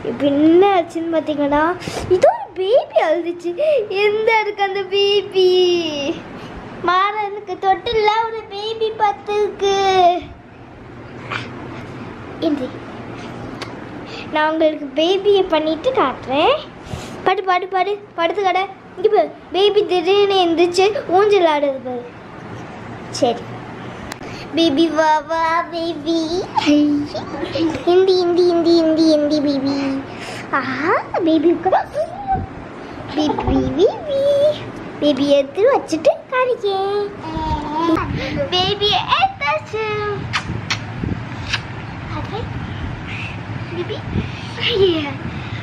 இப்போ என்ன ஆச்சுன்னு பார்த்தீங்கன்னா இது ஒரு பேபி அழுதுச்சு எந்த இருக்கு அந்த பேபி மாறனுக்கு தொட்டில்ல ஒரு பேபி பத்துருக்கு இன்றி நான் உங்களுக்கு பேபியை பண்ணிட்டு காட்டுறேன் படு பாடு பாடு படுத்து கடை இங்கே பாரு பேபி திடீர்னு எந்திரிச்சு ஊஞ்சல் ஆடுது பாரு சரி பேபி வா வா பேபி ஹிந்தி ஹிந்தி ஹிந்தி ஹிந்தி ஹிந்தி பேபி ஆஹா பேபி பேபி பேபி பேபி எடுத்து வச்சுட்டு காணிக்கேன் பேபி எடுத்தாச்சு பேபி Yeah.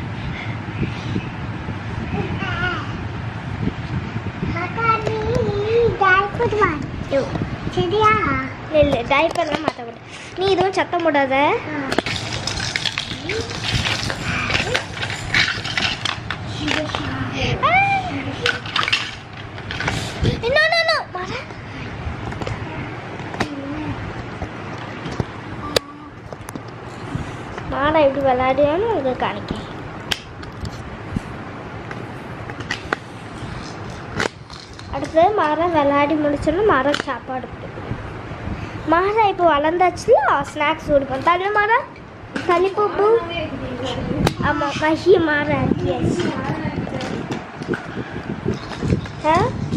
சரியா இல்லை டைப்பர்லாம் மாற்ற மாட்டேன் நீ இதுவும் சத்தம் போடாத No, no, no. மாறா. மாடா எப்படி விளையாடுன்னு உங்களுக்கு காணிக்கேன் அடுத்தது மரம் விளையாடி முடிச்சோன்னா மரம் சாப்பாடு கொடுக்கணும் மாறா இப்போ வளர்ந்தாச்சுல ஸ்நாக்ஸ் கொடுப்போம் தள்ளு மாறா தள்ளி போப்பு ஆமாம் மஹி மாறா எஸ் ஆ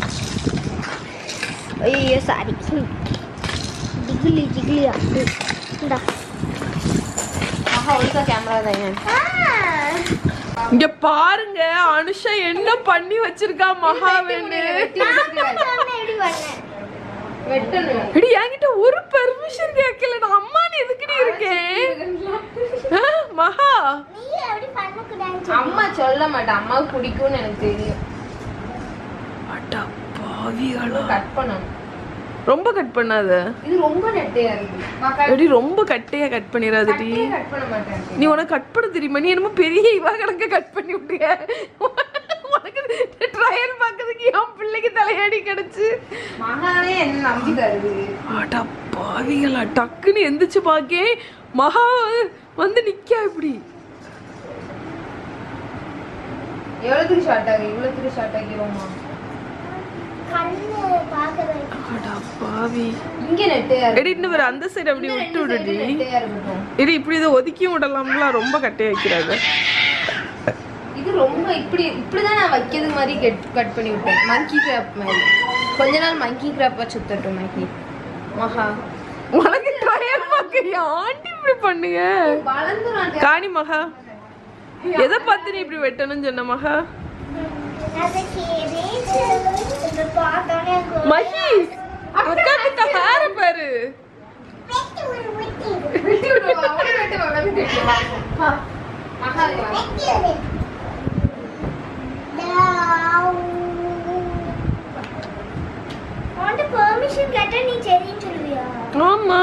ஐயோ சாரி ஜிகிலி ஜிகிலி அப்படி இந்தா மகா ஒழுங்கா கேமரா தான் ஆ இங்க பாருங்க அனுஷா என்ன பண்ணி வச்சிருக்கா மகாவேன்னு எப்படி பண்ணேன் வெட்டணும் எடி என்கிட்ட ஒரு பெர்மிஷன் கேட்கல நான் அம்மா நீ எதுக்குடி இருக்கேன் ஆ, மகா நீ எப்படி பண்ணக்கூடாதுன்னு அம்மா சொல்ல மாட்டேன் அம்மாவுக்கு பிடிக்கும்னு எனக்கு தெரியும் அடா பாவிகளா கட் பண்ணணும் ரொம்ப கட் பண்ணாத இது ரொம்ப நெட்டையா இருக்கு எடி ரொம்ப கட்டையா கட் பண்ணிடாதடி கட் பண்ண மாட்டேன் நீ உனக்கு கட் பண்ண தெரியுமா நீ என்னமோ பெரிய இவா கணக்க கட் பண்ணி விட்டுய உனக்கு ட்ரையல் பார்க்கறதுக்கு என் பிள்ளைக்கு தலையாடி கிடைச்சு மகாவே என்ன நம்பி தருது அடா பாவிகளா டக்குன்னு எந்திரிச்சு பாக்கே மகா வந்து நிக்கா இப்படி எவ்வளவுக்கு ஷார்ட் ஆகு இவ்வளவுக்கு ஷார்ட் ஆகிருவோமா கண்ணு பார்க்கறது அடா பாவி இங்க நெட்டையா இருக்கு எடி இன்னும் வேற அந்த சைடு அப்படி இந்த விட்டு ரெண்டு விடுடி side நெட்டையா இருக்கட்டும் எடி இப்படி இதை ஒதுக்கியும் விடலாம்ல ரொம்ப கட்டையா வைக்கிறாங்க இது ரொம்ப இப்படி இப்படிதான் நான் வைக்கிறது மாதிரி கட் கட் பண்ணி விட்டேன் மங்கி கிராப் மாதிரி கொஞ்ச நாள் மங்கி கிராப்பா சுத்தட்டும் மங்கி மகா உனக்கு ட்ரையல் பார்க்கறியா ஆண்டி இப்படி பண்ணுங்க வளர்ந்துரும் காணி மகா எதை பார்த்து நீ இப்படி வெட்டணும்னு சொன்ன மகா அதுக்கு இது பார்த்தோன்னே எனக்கு ஒரு மகி அக்கா கிட்ட ஹேர பாரு வெட்டி ஒரு வெட்டி வெட்டி விடுவா அவனை வெட்டுவா வெட்டி விடுவா மகா இங்க வா. வெட்டி ஒரு டாவ். உன்கிட்ட பெர்மிஷன் கேட்டா நீ சரின்னு சொல்லுவியா ஆமா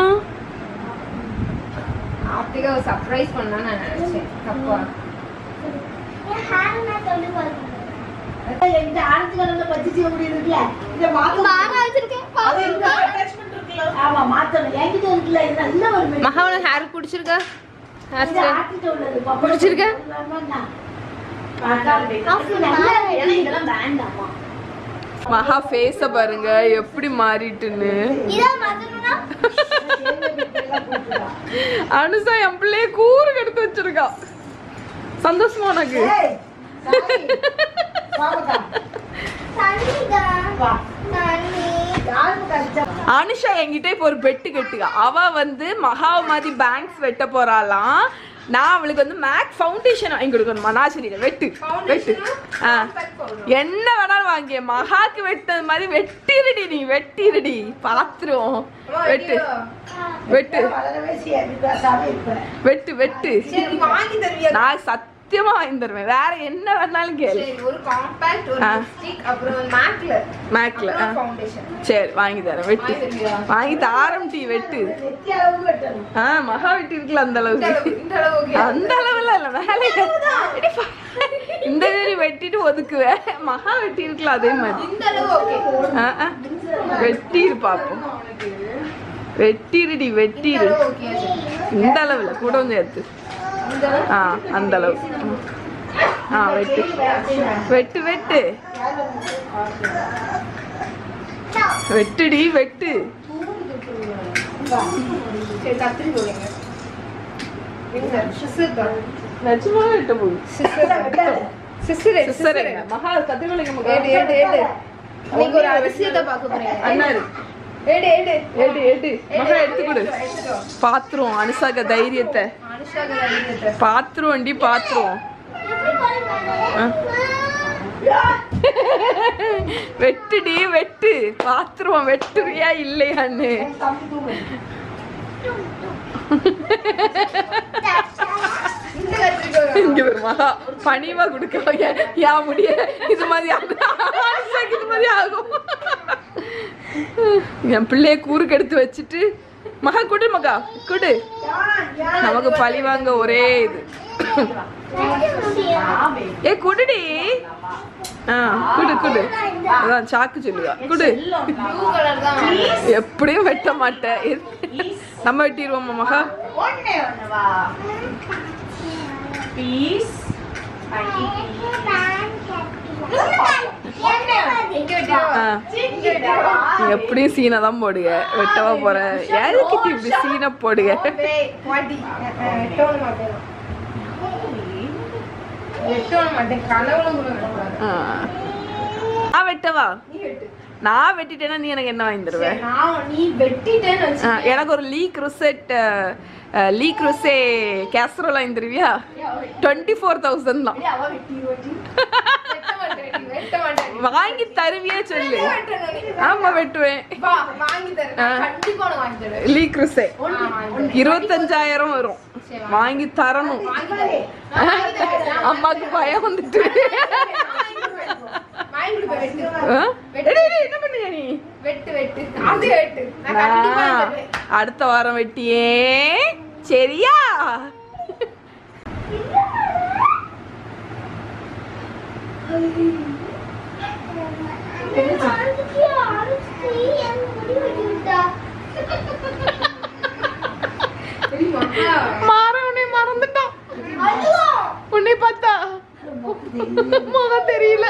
ஆப்டிகா ஒரு சர்ப்ரைஸ் பண்ணா நான் நினைச்சேன் தப்பா என் ஹேர் நான் சொல்லி பார்க்கணும் என்கிட்ட ஆரஞ்சு கலர்ல பச்சை முடி இருக்குல்ல இத மாத்த மாறா வச்சிருக்கேன் அது இந்த attachment இருக்குல்ல? ஆமா மாத்தணும் என்கிட்ட இருக்குல்ல இது நல்ல ஒரு மெடி- மகா உனக்கு ஹேர் பிடிச்சிருக்கா ஹேர் இது ஆர்டிட்ட உள்ளது பாப்பா. பிடிச்சிருக்கா? ஆமாண்ணா. பார்க்காம இது நல்ல ஏன்னா இதெல்லாம் வேண்டாமா மகா ஃபேஸ பாருங்க எப்படி மாறிட்டுன்னு இதான் மாத்தணும்னா அனுசா என் பிள்ளைய கூறு கெடுத்து வச்சிருக்கா சந்தோஷமா உனக்கு ஏய், சாரி. வாங்கக்கா. தண்ணிதா வா. தண்ணி யாருக்கு கஷ்டம் அனுஷா என்கிட்ட இப்போ ஒரு பெட்டு கட்டுக்கா அவ வந்து மகா மாதிரி பேங்க்ஸ் வெட்ட போறாளாம் நான் அவளுக்கு வந்து மேக் ஃபவுண்டேஷன் வாங்கி கொடுக்கணுமா நான் சரி வெட்டு வெட்டு ஆ என்ன வேணாலும் வாங்கிய மகாக்கு வெட்டது மாதிரி வெட்டிருடி நீ வெட்டிருடி பாத்துருவோம் வெட்டு வெட்டு வளரவே செய்யாது பேசாம இருப்பேன் வெட்டு வெட்டு சரி வாங்கி தருவியா நான் சத்தியமா வாங்கி தருவேன் வேற என்ன வேணாலும் கேளு சரி ஒரு காம்பாக்ட் ஒரு ஆ. லிப்ஸ்டிக் அப்புறம் மேக்ல மேக்ல ஆ. ஃபவுண்டேஷன் சரி வாங்கி தரேன் வெட்டு வாங்கி தருவியா? வாங்கி தாரம் டீ வெட்டு நெத்தி அளவு வெட்டணும் ஆ மகா வெட்டி இருக்குல்ல அந்த இந்த அளவு அளவுக்கு இந்த அளவு okay. அந்த அளவுல இல்ல மேலே இடி பா. இந்த வேலி வெட்டிட்டு ஒதுக்குவேன் மகா வெட்டி இருக்குல்ல அதே மாதிரி இந்த அளவு ஓகே ஆ, ஆ. வெட்டிரு பாப்போம் வெட்டிருடி இந்த வெட்டிரு அளவு ஓகே இந்த அளவுல கூட கொஞ்சம் எடுத்து ஆ அந்த அளவு ம். ஆ வெட்டு வெட்டு வெட்டு வெட்டுடி வெட்டு சரி கத்திரி போடுங்க எங்க சிஸ்டர் தான் நிஜமா வெட்ட போகுது சிஸ்டர் சிஸ்டர் சிஸ்டர் மகா கத்திரிக்கோளைங்க மகா ஏடு ஏடு ஏடு நீங்க ஒரு அதிசயத்தை பார்க்க போறீங்க அண்ணாரு ஏடு ஏடு ஏடு ஏடு மகா எடுத்து கொடு எடுத்துட்டு வா. பாத்துருவோம் அனுசாக தைரியத்தை அனுஷாக்கு தைரியத்தை. பாத்துருவோண்டி பாத்துருவோம் ஆ. வெட்டுடி வெட்டு பாத்துருவோம் வெட்டுறியா இல்லையான்னு இந்த கத்திரிக்கோள் இங்க ஒரு மகா பணிவா கொடுக்க யா முடிய இது மாதிரி ஆகும். அனுஷாக்கு இது மாதிரி ஆகும் என் பிள்ளைய கூறுக்கு எடுத்து வச்சுட்டு மகா குடு மகா குடு நமக்கு பழி வாங்க ஒரே இது ஏ குடுடி ஆ குடு குடு அதான் சாக்கு சொல்லுவா குடு ப்ளூ கலர் தான் எப்படியும் வெட்ட மாட்டேன் இரு. நம்ம வெட்டிடுவோமா மகா ஒண்ணே ஒண்ணு வா பீஸ் இங்க வெட்டிடுவா ஆ. நீ எப்படியும் சீனை தான் போடுங்க வெட்டவா போற யாருக்கு இப்படி சீனை போடுங்க பாட்டி வெட்டோட மாட்டேன் வெட்டோட மாட்டேன் கனவுல கூட வெட்டக்கூடாது. ஆ. நான் வெட்டவா நீ வெட்டு நான் வெட்டிட்டேன்னா நீ எனக்கு என்ன வாங்கி தருவ சரி, நான் நீ வெட்டிட்டேன்னு ஆ, வச்சு எனக்கு ஒரு லீ குருசெட் லீ குருசே கேசரோல் வாங்கி தருவியா டுவெண்ட்டி ஃபோர் தௌசண்ட் தான் அவ வெட்டி வெட்டி வெட்ட மாட்டேன் வெட்ட மாட்டேன் வாங்கி தருவியே சொல்லு வெட்டணும் நீ. ஆமா வெட்டுவேன் வா வாங்கி தரேன் நான் கண்டிப்பா உனக்கு வாங்கி தரேன் லீ குருசே ஆ, வாங்கி தரேன். இருபத்தஞ்சாயிரம் வரும் சரி, வாங்கி தரணும் வாங்கி தரேன். நான் வாங்கி தரேன். நான் அம்மாக்கு பயம் வந்துட்டு வாங்கி கொடுப்பேன். வாங்கி கொடுப்பேன், வெட்டு. ஆ? டேய், டேய், டேய், என்ன பண்ணுங்க நீ வெட்டு வெட்டு அது வெட்டு நான் கண்டிப்பா நான் வாங்கி தரேன். அடுத்த வாரம் வெட்டியே சரியா தெரியுமா? மாற உன்னை மறந்துட்டான் உன்னை பார்த்தா முகம் தெரியல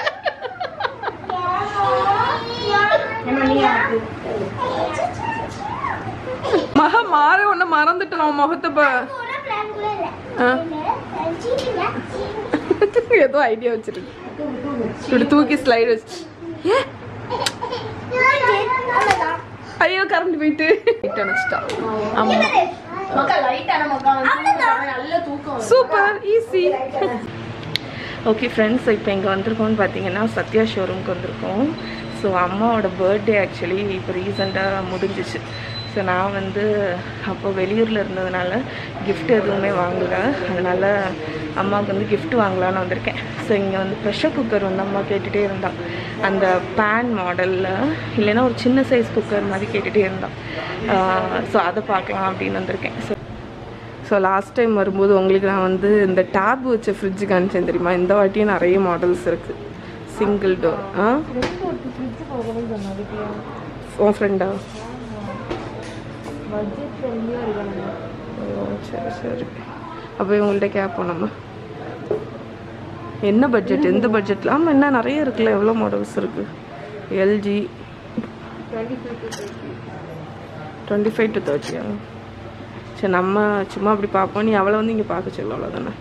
மக மாற உன்னை மறந்துட்டான் உன் முகத்தை பா ஆ. ஏதோ ஐடியா வச்சிருக்கு இப்படி தூக்கி ஸ்லைடு வச்சு ஏ, ஐயோ கரண்ட் போயிட்டு லைட் அணைச்சிட்டா ஆமா மக்கா லைட்டான மக்கா வந்து நல்ல தூக்கம் வரும். சூப்பர் ஈஸி ஓகே ஃப்ரெண்ட்ஸ் இப்போ இங்கே வந்திருக்கோம்னு பார்த்தீங்கன்னா சத்யா ஷோரூம்க்கு வந்திருக்கோம் ஸோ அம்மாவோட பர்த்டே ஆக்சுவலி இப்போ ரீசெண்டாக முடிஞ்சிச்சு ஸோ நான் வந்து அப்போ வெளியூரில் இருந்ததுனால gift எதுவுமே வாங்கல அதனால் அம்மாவுக்கு வந்து gift வாங்கலான்னு வந்திருக்கேன் ஸோ இங்கே வந்து ப்ரெஷர் குக்கர் வந்து அம்மா கேட்டுகிட்டே இருந்தான் அந்த பேன் மாடலில் இல்லைன்னா ஒரு சின்ன சைஸ் குக்கர் மாதிரி கேட்டுகிட்டே இருந்தான் ஸோ அதை பார்க்கலாம் அப்படின்னு வந்திருக்கேன் ஸோ ஸோ லாஸ்ட் டைம் வரும்போது உங்களுக்கு நான் வந்து இந்த டேப் வச்ச ஃப்ரிட்ஜ் காமிச்சேன் தெரியுமா இந்த வாட்டியும் நிறைய மாடல்ஸ் இருக்குது சிங்கிள் டோர் ஆ உன் ஃப்ரெண்டா ஓ சரி சரி அப்போ இவங்கள்ட்ட கேட்போம் நம்ம என்ன பட்ஜெட் எந்த பட்ஜெட்டில் ஆமாம் என்ன நிறைய இருக்குல்ல எவ்வளோ மாடல்ஸ் இருக்குது எல்ஜி டுவெண்ட்டி ஃபைவ் டு தேர்ட்டியா சரி நம்ம சும்மா அப்படி பார்ப்போம் நீ அவளை வந்து இங்கே பார்க்க சொல்ல அவ்வளோதானே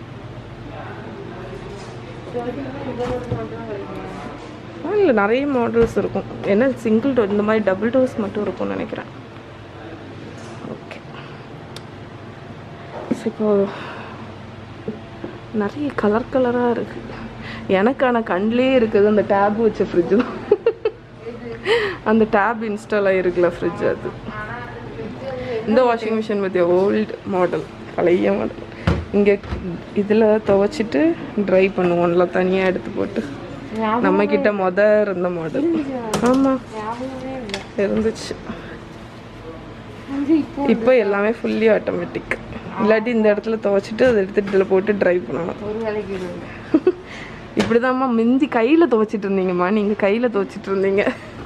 இல்லை நிறைய மாடல்ஸ் இருக்கும் என்ன சிங்கிள் டோர் இந்த மாதிரி டபுள் டோர்ஸ் மட்டும் இருக்கும்னு நினைக்கிறேன் ஓகே இப்போ நிறைய கலர் கலராக இருக்குது எனக்கான கண்லேயே இருக்குது அந்த டேப் வச்ச ஃப்ரிட்ஜு அந்த டேப் இன்ஸ்டால் ஆகிருக்குல்ல ஃப்ரிட்ஜ் அது இந்த வாஷிங் மிஷின் பற்றி ஓல்டு மாடல் பழைய மாடல் இங்கே இதில் துவைச்சிட்டு ட்ரை பண்ணுவோம்ல தனியாக எடுத்து போட்டு நம்ம கிட்ட மொத இருந்த மாடல் ஆமாம் இருந்துச்சு இப்போ எல்லாமே ஃபுல்லி ஆட்டோமேட்டிக் இல்லாட்டி இந்த இடத்துல துவைச்சிட்டு அதை எடுத்துட்டு இதில் போட்டு ட்ரை பண்ணணும் ஒரு வேலைக்கு இப்படிதாம்மா மிந்தி கையில் துவைச்சிட்டு இருந்தீங்கம்மா நீங்கள் கையில் துவைச்சிட்டு இருந்தீங்க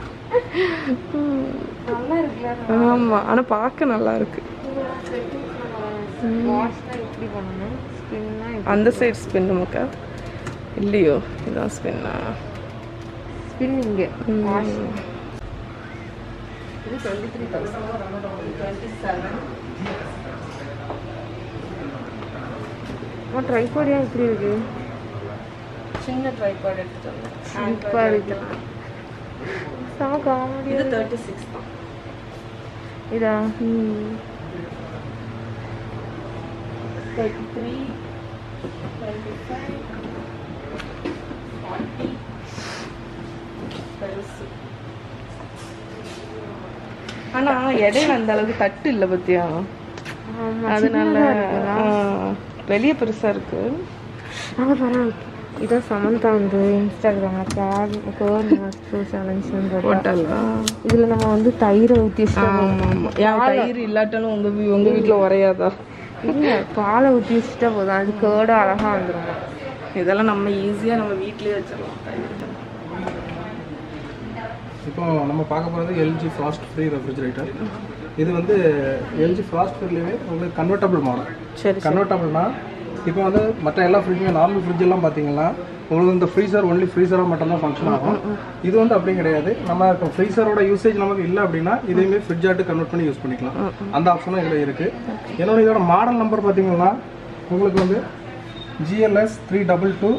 நல்லா இருக்குல்ல ஆமாம் ஆனால் பார்க்க நல்லா இருக்கு வாஷ் தான் இப்படி பண்ணணும் ஸ்பின் அந்த சைடு ஸ்பின் நமக்கு இல்லையோ இதான் ஸ்பின்னா ஸ்பின் இங்கே இது twenty three thousand twenty seven ட்ரைபாட் ஏன் இப்படி இருக்கு சின்ன ட்ரைபாட் எடுத்துட்டு வந்தேன் இப்போ இருக்கு சா காமெடி இது தேர்ட்டி சிக்ஸ் தான் இதா thirty three twenty five forty பெருசு ஆனா இடையில அந்த அளவுக்கு தட்டு இல்லை பத்தியா அதனால ஆ, வெளிய பெருசா இருக்கு அங்கே பரவாயில்ல இதான் சமந்தா வந்து இன்ஸ்டாகிராமில் கேர் கேர்ள் ஷோ சேலஞ்சுன்னு ஹோட்டலா இதில் நம்ம வந்து தயிரை ஊற்றி ஆமா ஆமா என் தயிர் இல்லாட்டாலும் உங்க வீ- உங்க வீட்ல உரையாதா இல்லை பாலை ஊற்றி வச்சுட்டா போதும் அது கேர்டும் அழகாக வந்துடும் இதெல்லாம் நம்ம ஈஸியா நம்ம வீட்லயே வச்சிடலாம் தயிர் இப்போ நம்ம பார்க்க போகிறது எல்ஜி ஃப்ராஸ்ட் ஃப்ரீ ரெஃப்ரிஜரேட்டர் இது வந்து எல்ஜி ஃப்ராஸ்ட் ஃப்ரீலேயே உங்களுக்கு கன்வெர்ட்டபிள் மாடல் சரி கன்வெர்ட்டபிள்னா இப்போ வந்து மற்ற எல்லா ஃப்ரிட்ஜுமே நார்மல் ஃப்ரிட்ஜ் எல்லாம் பார்த்தீங்கன்னா உங்களுக்கு இந்த ஃப்ரீசர் ஒன்லி ஃப்ரீசராக மட்டும்தான் ஃபங்க்ஷன் ஆகும் இது வந்து அப்படி கிடையாது நம்ம இப்போ ஃப்ரீசரோட யூசேஜ் நமக்கு இல்லை அப்படின்னா இதையுமே ஃப்ரிட்ஜ் ஆட்டு கன்வெர்ட் பண்ணி யூஸ் பண்ணிக்கலாம் அந்த ஆப்ஷனும் இதில் இருக்குது என்னோட இதோட மாடல் நம்பர் பார்த்தீங்கன்னா உங்களுக்கு வந்து GLS three double two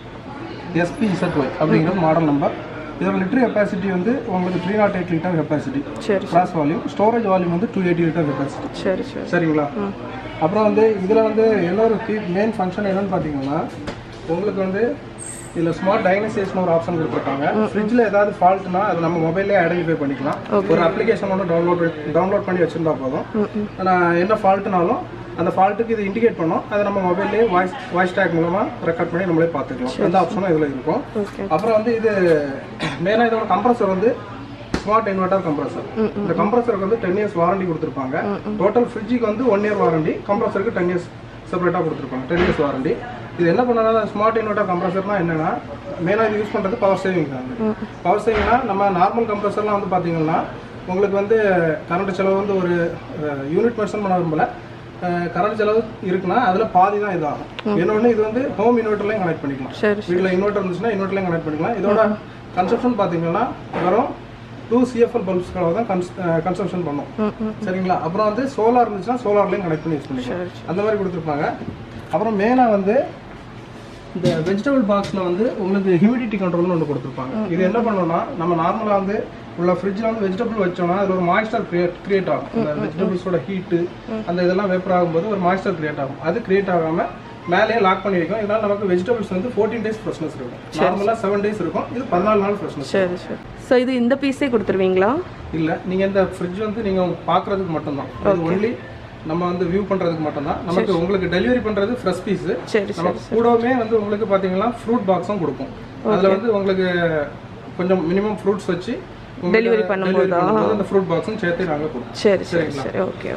SP Z Y அப்படிங்கிற மாடல் நம்பர் இதோட லிட்டர் கெப்பாசிட்டி வந்து உங்களுக்கு three naught eight litre capacity சரி கிளாஸ் வால்யூம் ஸ்டோரேஜ் வால்யூம் வந்து டூ எயிட்டி லிட்டர் கெப்பாசிட்டி சரி சரி சரிங்களா அப்புறம் வந்து இதில் வந்து இன்னொரு கீ மெயின் ஃபங்க்ஷன் என்னன்னு பார்த்தீங்கன்னா உங்களுக்கு வந்து இதில் ஸ்மார்ட் டைனசேஷன் ஒரு ஆப்ஷன் கொடுத்துருக்காங்க ஃப்ரிட்ஜில் ஏதாவது ஃபால்ட்னா அது நம்ம மொபைல்லே ஐடென்டிஃபை பண்ணிக்கலாம் ஒரு அப்ளிகேஷன் ஒன்று டவுன்லோட் டவுன்லோட் பண்ணி வச்சிருந்தா போதும் நான் என்ன ஃபால்ட்னாலும் அந்த ஃபால்ட்டுக்கு இது இண்டிகேட் பண்ணோம் அதை நம்ம மொபைல்லே வாய்ஸ் வாய்ஸ் டேக் மூலமாக ரெக்கார்ட் பண்ணி நம்மளே பார்த்துக்கலாம் அந்த ஆப்ஷனும் இதில் இருக்கும் அப்புறம் வந்து இது மெயினாக இதோட கம்ப்ரஸர் வந்து ஸ்மார்ட் இன்வெர்டர் கம்ப்ரஸர் இந்த கம்ப்ரஸருக்கு வந்து டென் இயர்ஸ் வாரண்டி கொடுத்துருப்பாங்க டோட்டல் ஃப்ரிட்ஜுக்கு வந்து ஒன் இயர் வாரண்டி கம்ப்ரஸருக்கு டென் இயர்ஸ் செப்பரேட்டாக கொடுத்துருப்பாங்க டென் இயர்ஸ் வாரண்டி இது என்ன பண்ணனா ஸ்மார்ட் இன்வெர்டர் கம்ப்ரஸர்னா என்னன்னா மெயினாக இது யூஸ் பண்ணுறது பவர் சேவிங் தான் பவர் சேவிங்னா நம்ம நார்மல் கம்ப்ரஸர்லாம் வந்து பார்த்தீங்கன்னா உங்களுக்கு வந்து கரண்ட் செலவு வந்து ஒரு யூனிட் மென்ஷன் பண்ண விரும்பல கரண்ட் செலவு இருக்குன்னா அதில் பாதி தான் இதாகும் இன்னொன்று இது வந்து ஹோம் இன்வெர்ட்டர்லையும் கனெக்ட் பண்ணிக்கலாம் சரி வீட்டில் இன்வெர்ட்டர் இருந்துச்சுன்னா இன்வெர்ட்டர்லையும் கனெக்ட் பண்ணிக்கலாம் இதோட கன்சப்ஷன் பார்த்தீங்கன்னா வெறும் டூ சிஎஃப்எல் பல்ப்ஸ்க்காக தான் கன்ஸ் கன்சப்ஷன் பண்ணும் சரிங்களா அப்புறம் வந்து சோலார் இருந்துச்சுன்னா சோலார்லையும் கனெக்ட் பண்ணி யூஸ் பண்ணிக்கலாம் அந்த மாதிரி கொடுத்துருப்பாங்க அப்புறம் மெயினாக வந்து இந்த வெஜிடபிள் பாக்ஸில் வந்து உங்களுக்கு ஹியூமிடிட்டி கண்ட்ரோல்னு ஒன்று கொடுத்துருப்பாங்க இது என்ன பண்ணணும்னா நம்ம நார்மலாக வந்து உள்ள ஃப்ரிட்ஜில் வந்து வெஜிடபிள் வச்சோம்னா அது ஒரு மாய்ஸ்டர் கிரியேட் கிரியேட் ஆகும் அந்த வெஜிடபிள்ஸோட ஹீட்டு அந்த இதெல்லாம் வேப்பர் ஆகும்போது ஒரு மாய்ஸ்டர் கிரியேட் ஆகும் அது கிரியேட் ஆகாமல் மேலேயே லாக் பண்ணி வைக்கும் இதனால நமக்கு வெஜிடபிள்ஸ் வந்து ஃபோர்டீன் டேஸ் ஃப்ரெஷ்னஸ் இருக்கும் நார்மலாக செவன் டேஸ் இருக்கும் இது பதினாலு நாள் ஃப்ரெஷ்னஸ் சரி சரி ஸோ இது இந்த பீஸே கொடுத்துருவீங்களா இல்ல நீங்க இந்த ஃப்ரிட்ஜ் வந்து நீங்க பார்க்கிறதுக்கு மட்டும்தான் இது ஒன்லி நம்ம வந்து வியூ பண்றதுக்கு மட்டும்தான் நமக்கு உங்களுக்கு டெலிவரி பண்றது ஃப்ரெஷ் பீஸ் சரி நம்ம கூடவே வந்து உங்களுக்கு பாத்தீங்கன்னா ஃப்ரூட் பாக்ஸும் கொடுக்கும் அதுல வந்து உங்களுக்கு கொஞ்சம் மினிமம் ஃப்ரூட்ஸ் வச்சு உங்களுக்கு Delivery பண்ணும்போதா? delivery பண்ணும்போது அந்த ஃப்ரூட் பாக்ஸும் சேர்த்து நாங்க கொடுப்போம் சரி சரி சரி ஓகே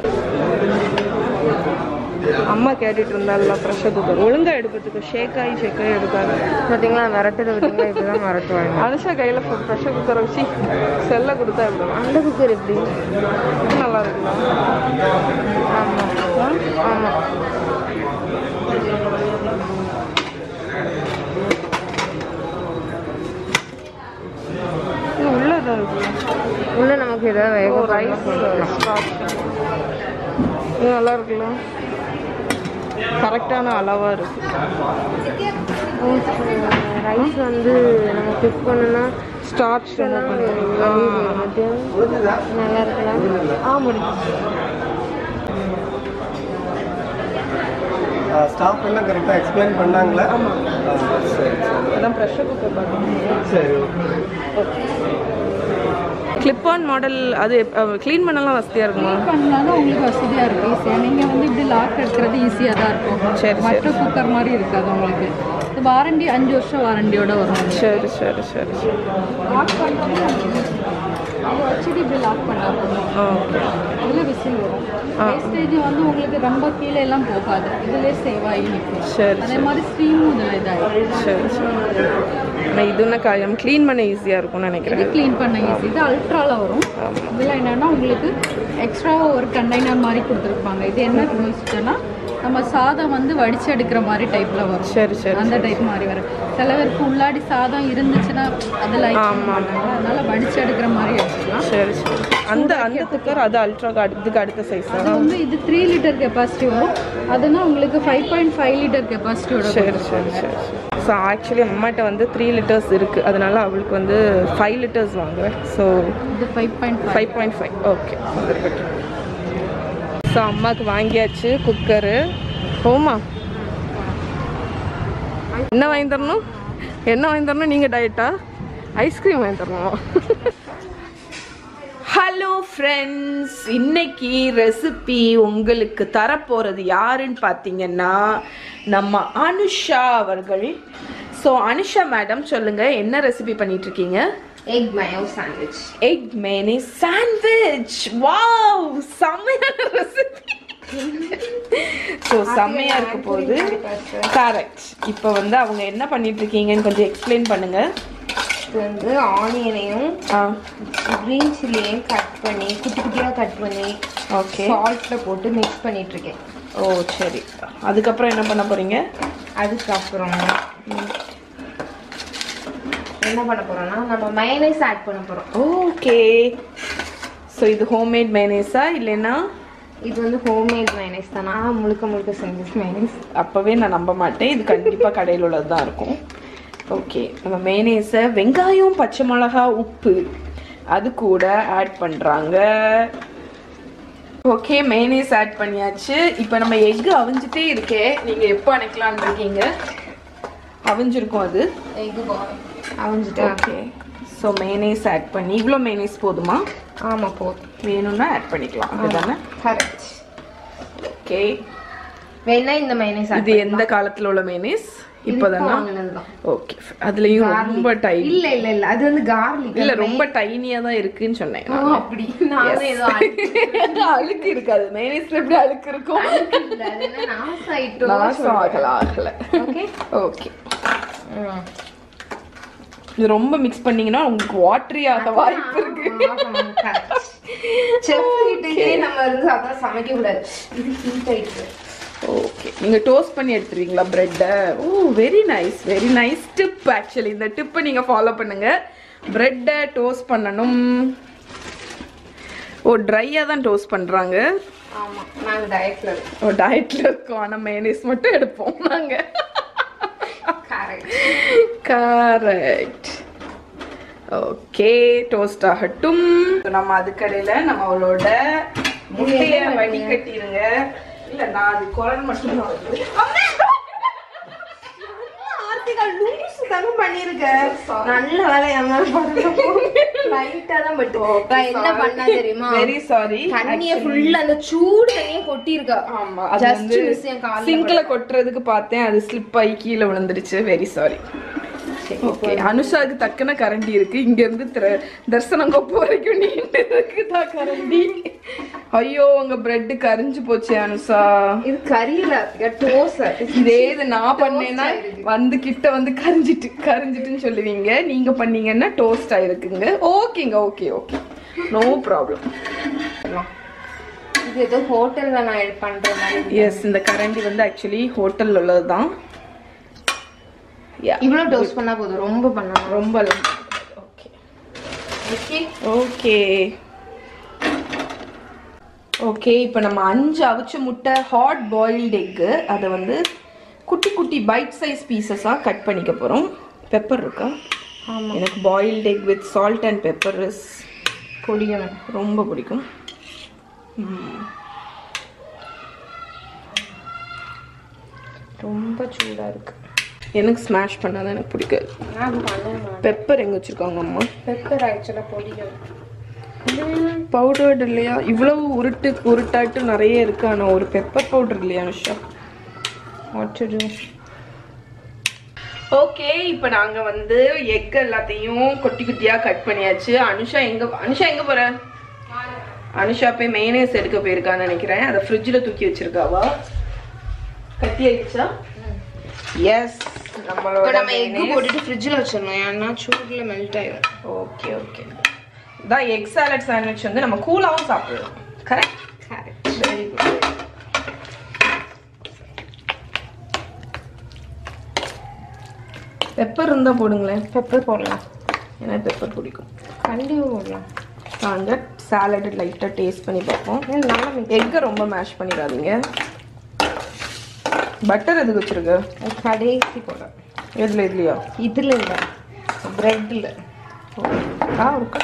அம்மா கேட்டுட்டு இருந்தால ப்ரெஷர் குக்கர் ஒழுங்கா எடுக்கிறதுக்கு ஷேக் ஆகி ஷேக் ஆகி எடுக்காது பார்த்தீங்களா விரட்டுறது பார்த்தீங்களா இப்படி தான் விரட்டுவாங்க அனுஷா கையில் ப்ரெஷர் குக்கரை வச்சு செல்ல கொடுத்தா எப்படி அந்த குக்கர் எப்படி இது நல்லா இருக்குல்ல ஆமாம் ஆமாம் இது உள்ள தான் இருக்கு உள்ள நமக்கு ஏதாவது வேக ரைஸ் இது நல்லா இருக்குல்ல கரெக்டான அளவா இருக்கு ரைஸ் வந்து நம்ம குக் பண்ணோம்னா ஸ்டார்ச் நல்லா இருக்கலாம் ஆ முடிஞ்சு ஸ்டாஃப் எல்லாம் கரெக்டாக எக்ஸ்பிளைன் பண்ணாங்களா ஆ, சரி அதான் ப்ரெஷர் குக்கர் பார்த்தீங்க சரி கிளிப் ஆன் மாடல் அது க்ளீன் பண்ணலாம் வசதியாக இருக்குமா பண்ணாலும் உங்களுக்கு வசதியாக இருக்கும் ஈஸியாக நீங்கள் வந்து இப்படி லாக் எடுக்கிறது ஈஸியாக தான் இருக்கும் சரி, மற்ற குக்கர் மாதிரி இருக்காது உங்களுக்கு இது வாரண்டி அஞ்சு வருஷம் வாரண்டியோட வரும் சரி சரி சரி சரி லாக் பண்ணாலும் அதை வச்சுட்டு இப்படி லாக் பண்ணா போதும் ஓகே இதில் விசில் வரும் வேஸ்டேஜ் வந்து உங்களுக்கு ரொம்ப கீழே எல்லாம் போகாது இதுலேயே சேவ் ஆகி நிற்கும் சரி அதே மாதிரி ஸ்டீமும் இதில் இதாகிடும் சரி சரி நான் இதுன்னா காயம் க்ளீன் பண்ண ஈஸியாக இருக்கும்னு இது நினைக்கிறேன் க்ளீன் பண்ண ஈஸி இது அல்ட்ராவில் வரும் இதில் என்னன்னா உங்களுக்கு எக்ஸ்ட்ரா ஒரு கண்டெய்னர் மாதிரி கொடுத்துருப்பாங்க இது என்ன யூஸ்னா நம்ம சாதம் வந்து வடிச்சு எடுக்கிற மாதிரி டைப்ல வரும் சரி சரி அந்த டைப் மாதிரி வரும் சில பேருக்கு உள்ளாடி சாதம் இருந்துச்சுன்னா அது லைக் மாட்டாங்க அதனால வடிச்சு எடுக்கிற மாதிரி எடுத்துக்கலாம் சரி சரி அந்த அந்த குக்கர் அது அல்ட்ரா இதுக்கு அடுத்த சைஸ் அது வந்து இது த்ரீ லிட்டர் கெப்பாசிட்டி வரும் அதுனா உங்களுக்கு ஃபைவ் பாயிண்ட் ஃபைவ் லிட்டர் கெப்பாசிட்டியோட சரி சரி சரி ஸோ ஆக்சுவலி அம்மாட்ட வந்து த்ரீ லிட்டர்ஸ் இருக்குது அதனால அவளுக்கு வந்து ஃபைவ் லிட்டர்ஸ் வாங்குவேன் ஸோ இது five point five five point five okay இருக்கட்டும் ஸோ அம்மாவுக்கு வாங்கியாச்சு குக்கரு போமா என்ன வாங்கி தரணும் என்ன வாங்கி தரணும் நீங்கள் டயட்டா ஐஸ்கிரீம் வாங்கி தரணும் ஹலோ ஃப்ரெண்ட்ஸ் இன்னைக்கு ரெசிபி உங்களுக்கு தரப்போகிறது யாருன்னு பார்த்தீங்கன்னா நம்ம அனுஷா அவர்கள் ஸோ அனுஷா மேடம் சொல்லுங்க என்ன ரெசிபி பண்ணிட்டு இருக்கீங்க egg mayo sandwich egg many sandwich wow செம்மையான ரெசிபி ஸோ செம்மையா இருக்க போகுது கரெக்ட் இப்போ வந்து அவங்க என்ன பண்ணிட்டு இருக்கீங்கன்னு கொஞ்சம் எக்ஸ்பிளைன் பண்ணுங்க இது வந்து ஆனியனையும் ஆ க்ரீன் சில்லியையும் கட் பண்ணி குட்டி குட்டியாக கட் பண்ணி ஓகே சால்ட்ல போட்டு மிக்ஸ் பண்ணிட்டு இருக்கேன் ஓ சரி அதுக்கப்புறம் என்ன பண்ண போறீங்க அதுக்கப்புறம் என்ன பண்ண போறோம்னா நம்ம மயனைஸ் ஆட் பண்ண போறோம் ஓகே ஸோ இது ஹோம்மேட் மைனேஸா இல்லைன்னா இது வந்து ஹோம்மேட் மைனைஸ் தான் நான் முழுக்க முழுக்க செஞ்ச மைனைஸ் அப்போவே நான் நம்ப மாட்டேன் இது கண்டிப்பாக கடையில் உள்ளது தான் இருக்கும் ஓகே நம்ம மைனேஸை வெங்காயம் பச்சை மிளகா உப்பு அது கூட ஆட் பண்ணுறாங்க ஓகே மைனேஸ் ஆட் பண்ணியாச்சு இப்போ நம்ம எக்கு அவிஞ்சிட்டே இருக்கே நீங்கள் எப்போ அணைக்கலான்னு இருக்கீங்க அவிஞ்சிருக்கும் அது எக் அவிஞ்சிட்டா ஓகே ஸோ மைனேஸ் ஆட் பண்ணி இவ்வளோ மைனேஸ் போதுமா ஆமா போதும் வேணும்னா ஆட் பண்ணிக்கலாம் அப்படிதானே கரெக்ட் ஓகே வேணா இந்த மைனைஸ் இது எந்த காலத்தில் உள்ள மைனேஸ் இப்போதானா வாங்கினதுதான் ஓகே அதுலயும் ரொம்ப டைட் இல்ல இல்ல இல்ல அது வந்து கார்லிக் இல்ல ரொம்ப டைனியா தான் இருக்குன்னு சொன்னேன் ஓ அப்படி நான் ஏதோ அழுக்கு இருக்காது மைனஸ்ல எப்படி அழுக்கு இருக்கும் இல்ல அது என்ன நாஸ் ஆயிட்டோம் நாசம் ஆகல ஆகல ஓகே ஓகே இது ரொம்ப மிக்ஸ் பண்ணீங்கன்னா உங்களுக்கு வாட்டரி ஆக வாய்ப்பு இருக்கு செஃப் கிட்டயே நம்ம இருந்து அதான் சமைக்க கூடாது இது ஹீட் ஆயிட்டு ஓகே நீங்க டோஸ்ட் பண்ணி எடுத்துருவீங்களா பிரெட்டை oh very nice very nice dip actually இந்த டிப்பை நீங்க ஃபாலோ பண்ணுங்க பிரெட்டை டோஸ்ட் பண்ணணும் ஓ ட்ரையாக தான் டோஸ்ட் பண்றாங்க ஆமா நாங்க டயட்ல இருக்கோம் ஓ டயட்ல இருக்கோம் ஆனா மைனஸ் மட்டும் எடுப்போம் நாங்க கரெக்ட் கரெக்ட் ஓகே டோஸ்ட் ஆகட்டும் நம்ம அதுக்கடையில நம்ம அவளோட முட்டைய வடிகட்டிருங்க இல்ல நான் அது குரல் மட்டும் தான் வருது. ஆர்த்திகா லூஸ் தானே பண்ணிருக்க நல்ல வேலை என் லைட்டா தான் பட்டு நான் என்ன பண்ணா தெரியுமா வெரி சாரி தண்ணிய ஃபுல்லா அந்த சூடு தண்ணிய கொட்டி இருக்கா ஆமா அது Just வந்து miss என் கால்ல சிங்க்ல கொட்டுறதுக்கு பார்த்தேன் அது ஸ்லிப் ஆகி கீழே விழுந்துருச்சு வெரி சாரி ஓகே அனுஷாக்கு தக்கன கரண்டி இருக்கு இங்க இருந்து திர- தரிசனம் கொப்பு வரைக்கும் நீண்டு இருக்குதா கரண்டி ஐயோ உங்க பிரெட் கரிஞ்சு போச்சு அனுஷா இது கரியல டோஸ் இதே இது நான் பண்ணேன்னா வந்து கிட்ட வந்து கரிஞ்சிட்டு கரிஞ்சிட்டுன்னு சொல்லுவீங்க நீங்க பண்ணீங்கன்னா டோஸ்ட் ஆயிருக்குங்க ஓகேங்க ஓகே ஓகே நோ ப்ராப்ளம் இது ஏதோ ஹோட்டல்ல நான் இது பண்ற மாதிரி இருக்கு. எஸ் இந்த கரண்டி வந்து ஆக்சுவலி ஹோட்டல்ல உள்ளது தான் இவ்வளவு டோஸ் பண்ணா போதும் ரொம்ப பண்ணணும் ரொம்ப ஓகே ஓகே ஓகே ஓகே இப்போ நம்ம அஞ்சு அவிச்ச முட்டை ஹாட் பாயில்டு எக்கு அதை வந்து குட்டி குட்டி பைட் சைஸ் பீசஸாக கட் பண்ணிக்க போகிறோம் பெப்பர் இருக்கா ஆமா எனக்கு boiled egg with salt and pepper is பொடிக்கணும் ரொம்ப பிடிக்கும் ம். ரொம்ப சூடாக இருக்கு எனக்கு ஸ்மாஷ் பண்ணாதான் எனக்கு பிடிக்காது நான் பண்ணேன் பெப்பர் எங்கே வச்சுருக்காங்க அம்மா பெப்பர் ஆக்சுவலா பொடிக்கணும் பவுடர்டு இல்லையா இவ்வளவு உருட்டு உருட்டாட்டு நிறைய இருக்கு ஆனா ஒரு பெப்பர் பவுடர் இல்லையா Anusha what to do okay இப்போ நாங்க வந்து எக் எல்லாத்தையும் குட்டி குட்டியா கட் பண்ணியாச்சு அனுஷா எங்க அனுஷா எங்க போற அனுஷா போய் மெயனேஸ் எடுக்க போயிருக்கான்னு நினைக்கிறேன் அதை ஃப்ரிட்ஜில் தூக்கி வச்சிருக்காவா கட்டி ஆயிடுச்சா எஸ் இப்போ நம்மளோட நம்ம எக் போட்டுட்டு ஃப்ரிட்ஜில் வச்சிடணும் ஏன்னா சூடுல மெல்ட் ஆயிடும் ஓகே ஓகே தான் எக் சாலட் சாண்ட்விச் வந்து நம்ம கூலாகவும் சாப்பிடலாம் correct correct very good pepper இருந்தா போடுங்களேன் பெப்பர் போடலாம் எனக்கு பெப்பர் பிடிக்கும் கண்டிப்பாக போடலாம் வாங்க சாலட் லைட்டாக டேஸ்ட் பண்ணி பார்ப்போம் நானும் எக்கை ரொம்ப மேஷ் பண்ணிடாதீங்க பட்டர் எதுக்கு வச்சிருக்க கடைசி போடுறேன் எதுல இதுலையா இதில் இல்லை ப்ரெட்டில் ஆ இருக்கா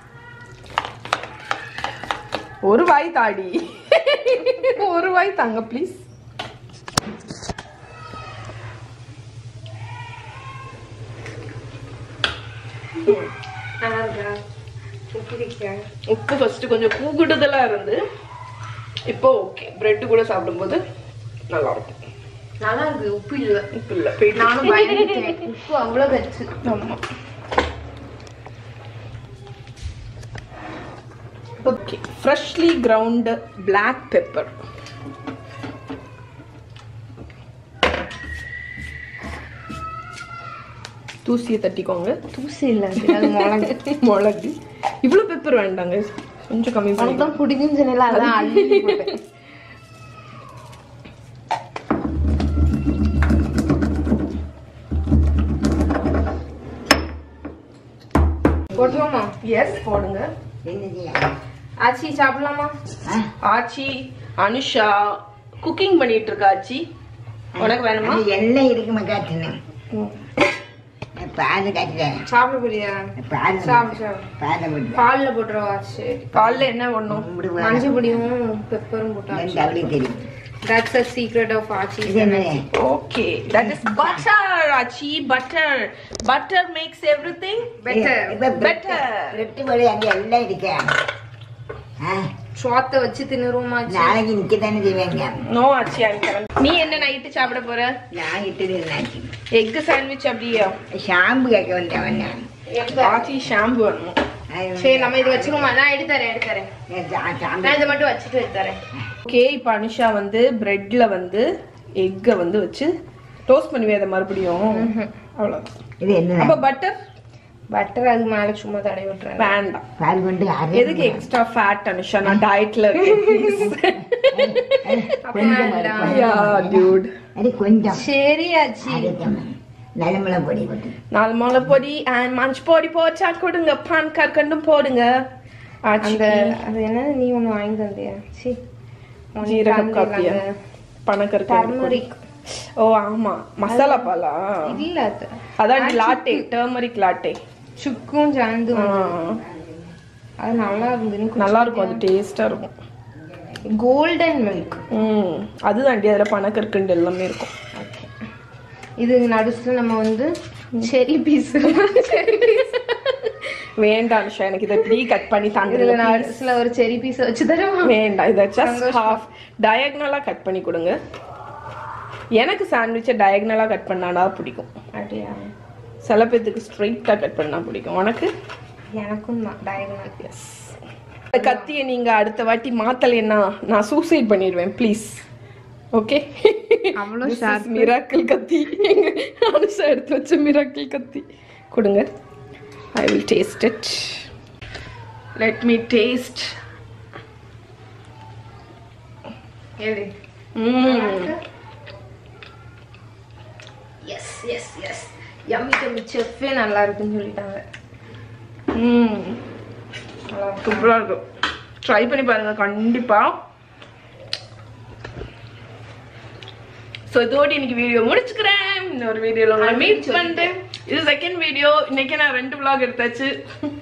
ஒரு வாய் தாடி ஒரு வாய் தாங்க ப்ளீஸ் நல்லா இருக்கா உப்பு இருக்கா உப்பு ஃபர்ஸ்ட் கொஞ்சம் கூகுடுதலா இருந்து இப்போ ஓகே பிரெட் கூட சாப்பிடும்போது நல்லா இருக்கும் நல்லா இருக்கு உப்பு இல்லை உப்பு இல்லை போயிட்டு நானும் பயந்துட்டேன் உப்பு அவ்வளோ வச்சு ஆமா okay freshly ground black pepper தூசியை தட்டிக்கோங்க தூசி இல்லை அது மிளகு மிளகு இவ்வளோ பெப்பர் வேண்டாங்க கொஞ்சம் கம்மி உனக்கு பண்ணி தான் பிடிக்கும்னு சொன்னல அதான் அள்ளி போட்டேன் போட்டுருவோமா எஸ் போடுங்க ஆச்சி சாப்பிடலாமா ஆச்சி அனுஷா குக்கிங் பண்ணிட்டு இருக்கா ஆச்சி உனக்கு வேணுமா அது எண்ணெய் இருக்குமா காட்டுனேன் ம். பால் காட்டுறேன் சாப்பிட போறியா பால் சாப்பிடு சாப்பிடு பாலை போட்டு பால்ல போட்டுருவா சரி காலைல என்ன பண்ணும் கும்பிடுவேன் மஞ்சள் பொடியும் பெப்பரும் போட்டா ரெண்டு அவளுக்கு தெரியும் That's a secret of Archie. இது என்ன ஓகே தட் இஸ் பட்டர் ஆச்சி butter butter makes everything Better. இப்ப Better. ரெட்டு போல அங்க எல்லாம் இருக்கு ஆ, சோத்தை வச்சு தின்னுருவோமா ஆச்சி? நாளைக்கு நிக்க தானே செய்வாங்க நோ ஆச்சி ஐம் கிளம்பி நீ என்ன நைட்டு சாப்பிட போற நான் இட்டது என்னாச்சு எக் சாண்ட்விச் அப்படியா ஷாம்பு கேட்க வந்தவன் நான் ஆச்சி ஷாம்பு வேணும் அது சரி நம்ம இது வச்சுருவோமா நான் எடுத்து தரேன் எடுத்து தரேன் சா- ஷாம்பு நான் இதை மட்டும் வச்சுட்டு எடுத்து தரேன் ஓகே இப்போ அனுஷா வந்து பிரெட்ல வந்து எக்கை வந்து வச்சு டோஸ்ட் பண்ணுவே அதை மறுபடியும் அவ்வளோதான் இது என்ன அப்போ பட்டர் பட்டர் அது மேல சும்மா தடவி விட்டுறேன் வேண்டாம் பால் கொண்டு அரை எதுக்கு எக்ஸ்ட்ரா ஃபேட் அனுஷா நான் டயட்ல இருக்கேன் அப்ப வேண்டாம். யா டியூட் அது கொஞ்சம் சரி ஆச்சி அதுக்கு நலமிளம் பொடி போட்டு நாலு மிளகு பொடி அண்ட் மஞ்சள் பொடி போச்சா கொடுங்க பான் கற்கண்டும் போடுங்க ஆச்சி அந்த அது என்ன நீ ஒண்ணு வாங்கி தந்தியா சி ஜீரகம் காப்பியா பனக்கற்கண்டு பொடி. டர்மரிக் ஓ ஆமா மசாலா பாலா இல்ல அது அதான் லாட்டே டர்மரிக் லாட்டே சுக்கும் சாந்து அது நல்லா இருந்து நல்லா இருக்கும் அது டேஸ்டா இருக்கும் கோல்டன் மில்க் ம் அதுதாண்டி அதில் பனக்கற்கண்டு எல்லாமே இருக்கும் இது நடுசுல நம்ம வந்து செரி பீஸ் வேண்டாம் நிஷா எனக்கு இதை இப்படி கட் பண்ணி இதுல தாங்க நடுசுல ஒரு செரி பீஸ் வச்சு தரவா வேண்டாம் இதை ஜஸ்ட் ஹாஃப் டயக்னலாக கட் பண்ணி கொடுங்க எனக்கு சாண்ட்விச்சை டயக்னலாக கட் பண்ணானா பிடிக்கும் அப்படியா சில பேர்த்துக்கு ஸ்ட்ரைட்டாக கட் பண்ணா பிடிக்கும் உனக்கு எனக்கும் தான் டயகனல் இந்த கத்தியை நீங்க அடுத்த வாட்டி மாத்தலைன்னா நான் சூசைட் பண்ணிடுவேன் ப்ளீஸ் ஓகே அவ்வளோ மிராக்கிள் கத்தி அனுஷா எடுத்து வச்ச மிராக்கிள் கத்தி கொடுங்க I will taste it let me taste it yes yes yes yummy tummy செஃப்பே நல்லா இருக்குன்னு சொல்லிட்டாங்க சூப்பராக இருக்கும் ட்ரை பண்ணி பாருங்க கண்டிப்பா ஸோ இதோட இன்னைக்கு வீடியோ முடிச்சுக்கிறேன் இன்னொரு வீடியோவில் உங்களை மீட் பண்ணுறேன் இது செகண்ட் வீடியோ இன்னைக்கு நான் ரெண்டு vlog எடுத்தாச்சு